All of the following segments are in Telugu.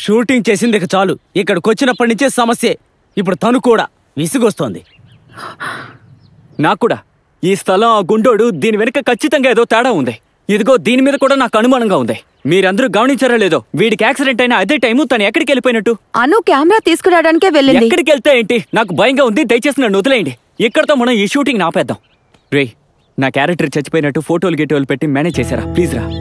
షూటింగ్ చేసింది ఇక చాలు ఇక్కడికి వచ్చినప్పటి నుంచే సమస్యే ఇప్పుడు తను కూడా విసుగొస్తోంది నాకు కూడా ఈ స్థలం ఆ గుండోడు దీని వెనుక ఖచ్చితంగా ఏదో తేడా ఉంది ఇదిగో దీని మీద కూడా నాకు అనుమానంగా ఉంది మీరందరూ గమనించారో లేదో వీడికి యాక్సిడెంట్ అయిన అదే టైము తను ఎక్కడికి వెళ్ళిపోయినట్టు అను కెమెరా తీసుకురావడానికే వెళ్ళింది ఎక్కడికి వెళ్తే ఏంటి నాకు భయంగా ఉంది దయచేసి నన్ను వదిలేయండి ఇక్కడతో మనం ఈ షూటింగ్ ఆపేద్దాం రే నా క్యారెక్టర్ చచ్చిపోయినట్టు ఫోటోలు గిటోలు పెట్టి మేనేజ్ చేశారా ప్లీజ్ రా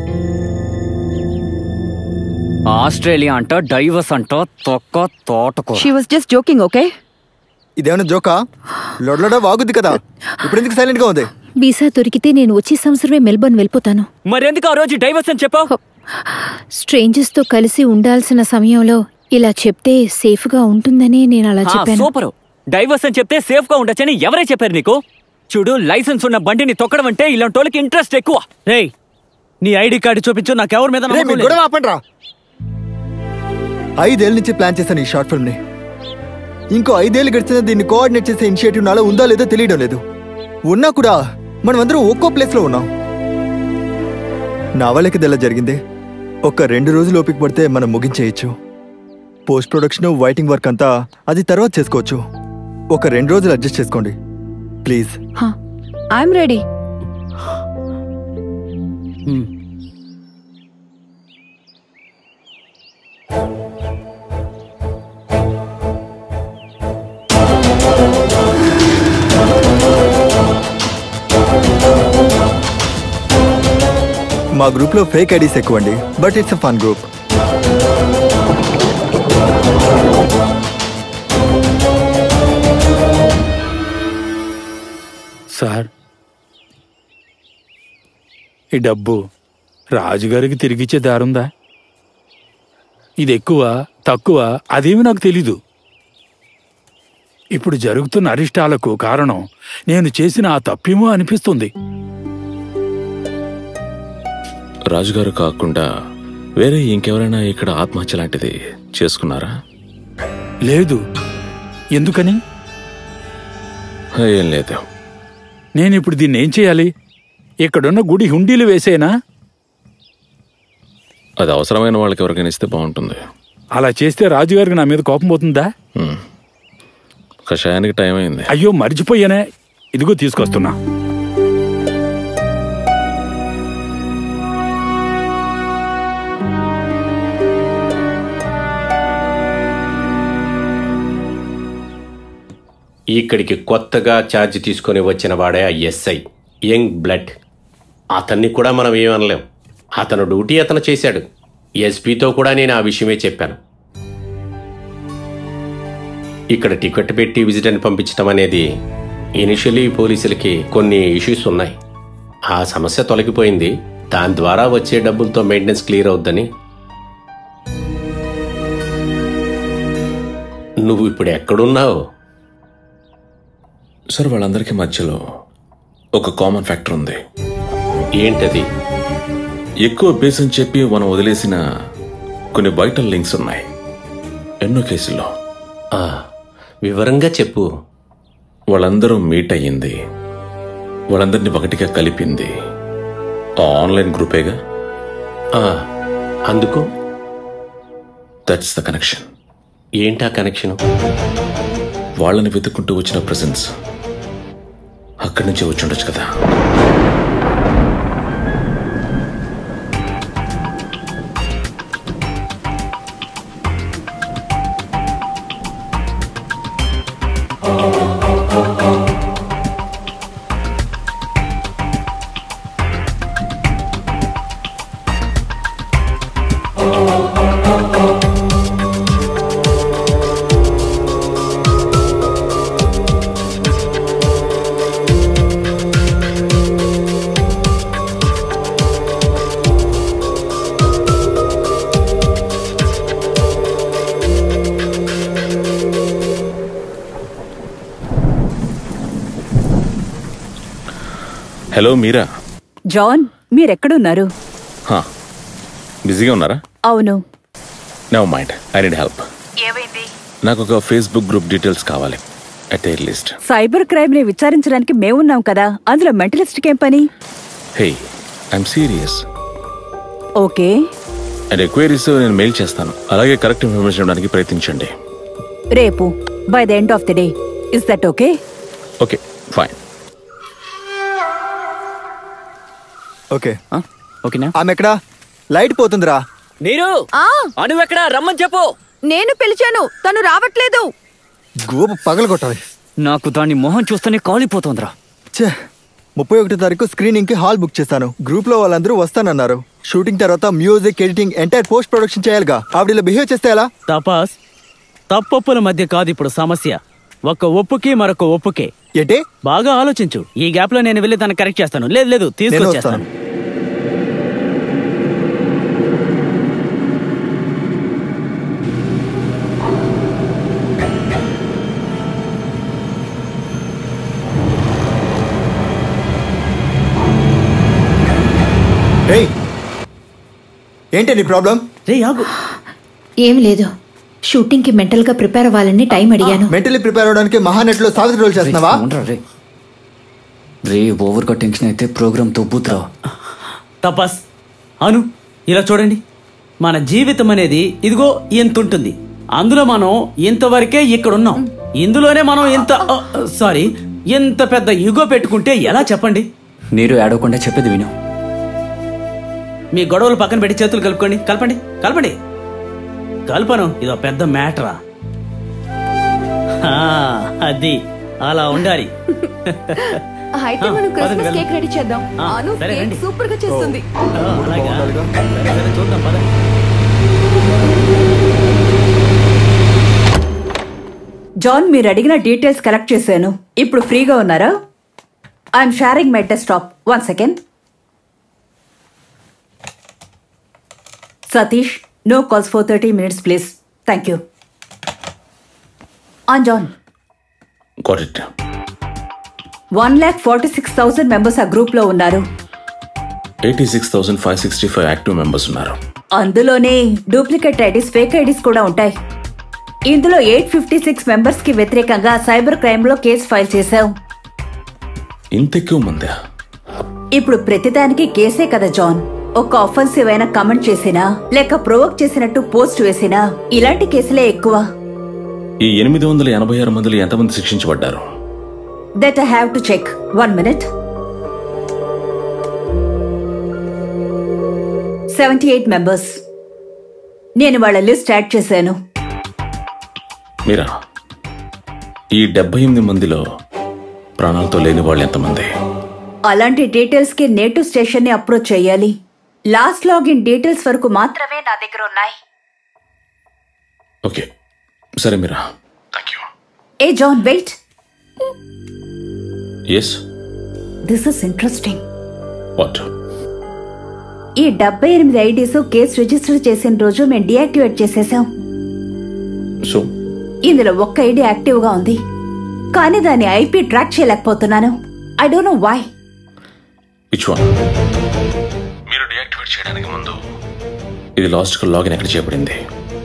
ఆస్ట్రేలియా అంట డైవర్స్ అంట తొక్క తోటకూర she was just joking okay ఇదేమైనా జోకా లొడలొడ వాగుద్ది కదా ఇప్పుడు ఎందుకు సైలెంట్ గా ఉంది వీసా దొరికితే నేను వచ్చే సంవత్సరమే మెల్బర్న్ వెళ్ళిపోతాను మరెందుకు ఆ రోజు డైవర్స్ అని చెప్పావు స్ట్రేంజర్స్ తో కలిసి ఉండాల్సిన సమయంలో ఇలా చెప్తే సేఫ్ గా ఉంటుందని నేను అలా చెప్పాను సూపర్ డైవర్స్ అని చెప్తే సేఫ్ గా ఉండొచ్చని ఎవరే చెప్పారు నీకు చూడు లైసెన్స్ ఉన్న బండిని తొక్కడం అంటే ఇలాంటి వాళ్ళకి ఇంట్రెస్ట్ ఎక్కువ రేయ్ నీ ఐడి కార్డు చూపించు నాకెవరి మీద రే, నమ్మకం మీ లేదు. గొడవ ఆపండ్రా ఐదేళ్ళ నుంచి ప్లాన్ చేశాను ఈ షార్ట్ ఫిల్మ్ ని ఇంకో ఐదేళ్ళు గడిచిన దీన్ని కోఆర్డినేట్ చేసే ఇనిషియేటివ్ నాలో ఉందా లేదో తెలియడం లేదు ఉన్నా కూడా మనం అందరం ఒక్కో ప్లేస్ లో ఉన్నాం నా వాళ్ళకి ఇది ఎలా జరిగింది ఒక రెండు రోజులు ఓపిక పడితే మనం ముగించేయచ్చు పోస్ట్ ప్రొడక్షన్ వైటింగ్ వర్క్ అంతా అది తర్వాత చేసుకోవచ్చు ఒక రెండు రోజులు అడ్జస్ట్ చేసుకోండి ప్లీజ్ ఐఎమ్ రెడీ హ్మ్. మా గ్రూప్ లో ఫేక్ ఐడీస్ ఎక్కువ అండి but it's a fun group sir ఈ డబ్బు రాజుగారికి తిరిగిచ్చే దారుందా ఇది ఎక్కువ తక్కువ అదేమి నాకు తెలీదు ఇప్పుడు జరుగుతున్న అరిష్టాలకు కారణం నేను చేసిన ఆ తప్పేమో అనిపిస్తుంది రాజుగారు కాకుండా వేరే ఇంకెవరైనా ఇక్కడ ఆత్మహత్య లాంటిది చేసుకున్నారా లేదు ఎందుకని ఏం లేదు నేను ఇప్పుడు దీన్ని ఏం చేయాలి ఇక్కడున్న గుడి హుండీలు వేసేనా అది అవసరమైన వాళ్ళకి ఎవరికైనా ఇస్తే బాగుంటుంది అలా చేస్తే రాజుగారికి నా మీద కోపం పోతుందా హ్మ్. కషాయానికి టైం అయింది అయ్యో మర్చిపోయానే ఇదిగో తీసుకొస్తున్నా ఇక్కడికి కొత్తగా ఛార్జ్ తీసుకొని వచ్చిన వాడే ఆ ఎస్ఐ యంగ్ బ్లడ్ అతన్ని కూడా మనం ఏమనలేం అతను డ్యూటీ అతను చేశాడు ఎస్పీతో కూడా నేను ఆ విషయమే చెప్పాను ఇక్కడ టికెట్ పెట్టి విజిటర్ని పంపించడం అనేది ఇనిషియలీ పోలీసులకి కొన్ని ఇష్యూస్ ఉన్నాయి ఆ సమస్య తొలగిపోయింది దాని ద్వారా వచ్చే డబ్బులతో మెయింటెనెన్స్ క్లియర్ అవుద్దని నువ్వు ఇప్పుడు ఎక్కడున్నావు సార్ వాళ్ళందరికీ మధ్యలో ఒక కామన్ ఫ్యాక్టర్ ఉంది ఏంటది ఎక్కువ బేస్ అని చెప్పి మనం వదిలేసిన కొన్ని వైటల్ లింక్స్ ఉన్నాయి ఎన్నో కేసుల్లో ఆ, వివరంగా చెప్పు వాళ్ళందరూ మీట్ అయ్యింది వాళ్ళందరినీ ఒకటిగా కలిపింది ఆ ఆన్లైన్ గ్రూపేగా ఆ, అందుకు దట్స్ ద కనెక్షన్ ఏంటా కనెక్షన్ వాళ్ళని వెతుక్కుంటూ వచ్చిన ప్రెసెన్స్ అక్కడి నుంచే వచ్చి ఉండొచ్చు కదా హలో మీరా జాన్ మీరెక్కడున్నారు హా, బిజీగా ఉన్నారా అవును never mind I need help నాకు ఒక ఫేస్బుక్ గ్రూప్ డీటెయిల్స్ కావాలి అట్ ఎయిర్ లిస్ట్ సైబర్ క్రైమ్ ని విచారించడానికి మేమున్నాం కదా అందులో మెంటలిస్ట్ ఏం పని hey I'm serious okay and enquiries నేను మెయిల్ చేస్తాను అలాగే కరెక్ట్ ఇన్ఫర్మేషన్ ఇవ్వడానికి ప్రయత్నించండి రేపు by the end of the day is that okay okay fine okay ఆ? ఓకేనా ఆమె ఎక్కడా లైట్ పోతుందిరా నీరు ఆ అను ఎక్కడ రమ్మని చెప్పు నేను పిలిచాను తను రావట్లేదు గోపు పగల కొట్టాలి నాకు దాని మొహం చూస్తేనే కాలిపోతోందిరా ఛే ముప్పై ఒకటో తారీఖు స్క్రీనింగ్ కి హాల్ బుక్ చేస్తాను గ్రూప్ లో వాళ్ళందరూ వస్తానన్నారు షూటింగ్ తర్వాత music editing entire post production చేయాలిగా ఆవిడ ఇలా బిహేవ్ చేస్తే ఎలా తపాస్ తప్పొప్పుల మధ్య కాదు ఇప్పుడు సమస్య ఒక ఒప్పుకి మరొక ఒప్పుకే ఏంటి బాగా ఆలోచించు ఈ గ్యాప్ లో నేను వెళ్ళి తను కరెక్ట్ చేస్తాను లేదు లేదు నేను తీసుకొచ్చేస్తాను వస్తాను ఏయ్ ఏంటి నీ ప్రాబ్లం రే ఆగు ఏం లేదు షూటింగ్ కి మెంటల్ గా ప్రిపేర్ అవ్వాలని టైం అడిగాను మెంటలీ ప్రిపేర్ అవడానికి మహానెట్ లో సావిత్రి రోల్ చేస్తున్నావా ఉండరా రే రే ఓవర్ గా టెన్షన్ అయితే ప్రోగ్రామ్ తొబ్బుతురా తపస్ అను ఇలా చూడండి మన జీవితం అనేది ఇదిగో ఇంత ఉంటుంది అందులో మనం ఇంతవరకే ఇక్కడ ఉన్నాం ఇందులోనే మనం ఇంత సారీ ఇంత పెద్ద యుగో పెట్టుకుంటే ఎలా చెప్పండి నీరు ఏడవకుండా చెప్పేది విను మీ గొడవలు పక్కన పెట్టి చేతులు కలుపుకోండి కలపండి కలపండి కల్పను ఇదో పెద్ద మ్యాటరా ఆ, అది అలా ఉండాలి అయితే ఆ, మనం పదండి, క్రిస్మస్ వెళ్దాం. కేక్ రెడీ చేద్దాం ఆ, అను సరే, కేక్ రండి. సూపర్ గా చేస్తుంది ఆ, అలాగా? బాగుండాలిగా. సరే, సరే, చూద్దాం పద జాన్ మీరు అడిగిన డీటెయిల్స్ కలెక్ట్ చేశాను ఇప్పుడు ఫ్రీగా ఉన్నారా I'm sharing my desktop one second Satish no calls for thirty minutes please thank you on John got it one lakh forty six thousand members ఆ గ్రూప్ లో ఉన్నారు eighty six thousand five sixty five active members ఉన్నారు అందులోనే డూప్లికేట్ ఐడీస్ ఫేక్ ఐడీస్ కూడా ఉంటాయి ఇందులో ఎయిట్ ఫిఫ్టీ సిక్స్ మెంబర్స్ కి వ్యతిరేకంగా సైబర్ క్రైమ్ లో కేసు ఫైల్ చేశాం ఇంత ఎక్కువ మందా ఇప్పుడు ప్రతిదానికి కేసే కదా జాన్ ఒక అఫెన్సివ్ అయిన కమెంట్ చేసినా లేక ప్రొవోక్ చేసినట్టు పోస్ట్ వేసినా ఇలాంటి కేసులే ఎక్కువ ఈ ఎనిమిది వందల ఎనభై ఆరు మందిలో ఎంతమంది శిక్షించబడ్డారు that I have to check one minute seventy eight members నేను వాళ్ళ లిస్ట్ యాడ్ చేశాను మీరా ఈ డెబ్బై ఎనిమిది మందిలో ప్రాణాలతో లేని వాళ్ళు ఎంతమంది అలాంటి డీటెయిల్స్ కి నేటివ్ స్టేషన్ ని అప్రోచ్ చేయాలి లాస్ట్ లాగిన్ డీటెయిల్స్ వరకు మాత్రమే నా దగ్గర ఉన్నాయి ఓకే సరే Meera thank you hey John wait yes this is interesting what ఈ డెబ్బై ఎనిమిది ఐడీస్ కేసు రిజిస్టర్ చేసిన రోజు మేము డియాక్టివేట్ చేసేసాం సో ఇందులో ఒక్క ఐడి యాక్టివ్ గా ఉంది కానీ దాని ఐపీ ట్రాక్ చేయలేకపోతున్నాను I don't know why which one మీరు డియాక్టివేట్ చేయడానికి ముందు ఇది లాస్ట్ లాగిన్ ఎక్కడ చేయబడింది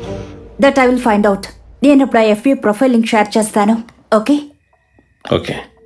that I will find out నేను ఇప్పుడు ఆ ఎఫ్ఏ ప్రొఫైల్ లింక్ షేర్ చేస్తాను ఓకే ఓకే